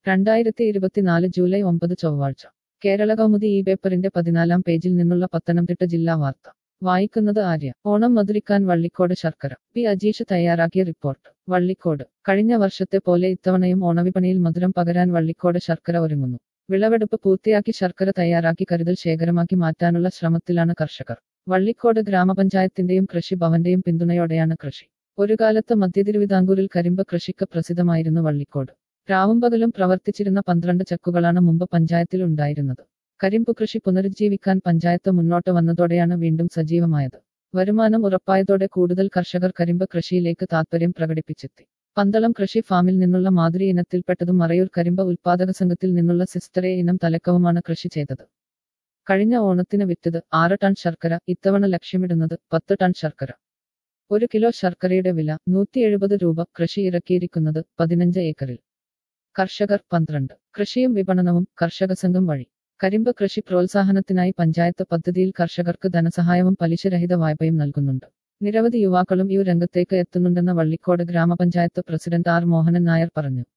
രണ്ടായിരത്തി ഇരുപത്തിനാല് ജൂലൈ ഒമ്പത് ചൊവ്വാഴ്ച കേരള കൗമുദി ഈ പേപ്പറിന്റെ പതിനാലാം പേജിൽ നിന്നുള്ള പത്തനംതിട്ട ജില്ലാ വാർത്ത വായിക്കുന്നത് ആര്യ ഓണം മധുരിക്കാൻ വള്ളിക്കോട് ശർക്കര പി അജീഷ് തയ്യാറാക്കിയ റിപ്പോർട്ട് വള്ളിക്കോട് കഴിഞ്ഞ വർഷത്തെ പോലെ ഇത്തവണയും ഓണവിപണിയിൽ മധുരം പകരാൻ വള്ളിക്കോട് ശർക്കര ഒരുങ്ങുന്നു വിളവെടുപ്പ് പൂർത്തിയാക്കി ശർക്കര തയ്യാറാക്കി കരുതൽ ശേഖരമാക്കി മാറ്റാനുള്ള ശ്രമത്തിലാണ് കർഷകർ വള്ളിക്കോട് ഗ്രാമപഞ്ചായത്തിന്റെയും കൃഷി ഭവന്റെയും പിന്തുണയോടെയാണ് കൃഷി ഒരു കാലത്ത് മധ്യതിരുവിതാംകൂറിൽ കരിമ്പ് കൃഷിക്ക് പ്രസിദ്ധമായിരുന്നു വള്ളിക്കോട് രാവും പകലും പ്രവർത്തിച്ചിരുന്ന പന്ത്രണ്ട് ചക്കുകളാണ് മുമ്പ് പഞ്ചായത്തിൽ ഉണ്ടായിരുന്നത് കരിമ്പ് കൃഷി പുനരുജ്ജീവിക്കാൻ പഞ്ചായത്ത് മുന്നോട്ട് വന്നതോടെയാണ് വീണ്ടും സജീവമായത് വരുമാനം ഉറപ്പായതോടെ കൂടുതൽ കർഷകർ കരിമ്പ് കൃഷിയിലേക്ക് താൽപര്യം പ്രകടിപ്പിച്ചെത്തി പന്തളം കൃഷി ഫാമിൽ നിന്നുള്ള മാതൃ ഇനത്തിൽപ്പെട്ടതും മറയൂർ കരിമ്പ് ഉൽപാദക സംഘത്തിൽ നിന്നുള്ള സിസ്റ്ററെ ഇനം തലക്കവുമാണ് കൃഷി ചെയ്തത് കഴിഞ്ഞ ഓണത്തിന് വിറ്റത് ആറ് ടൺ ശർക്കര ഇത്തവണ ലക്ഷ്യമിടുന്നത് പത്ത് ടൺ ശർക്കര ഒരു കിലോ ശർക്കരയുടെ വില നൂറ്റി എഴുപത് രൂപ കൃഷി ഇറക്കിയിരിക്കുന്നത് പതിനഞ്ച് ഏക്കറിൽ കർഷകർ പന്ത്രണ്ട് കൃഷിയും വിപണനവും കർഷക സംഘം വഴി കരിമ്പ് കൃഷി പ്രോത്സാഹനത്തിനായി പഞ്ചായത്ത് പദ്ധതിയിൽ കർഷകർക്ക് ധനസഹായവും പലിശരഹിത വായ്പയും നൽകുന്നുണ്ട് നിരവധി യുവാക്കളും ഈ രംഗത്തേക്ക് എത്തുന്നുണ്ടെന്ന് വള്ളിക്കോട് ഗ്രാമപഞ്ചായത്ത് പ്രസിഡന്റ് ആർ മോഹനൻ നായർ പറഞ്ഞു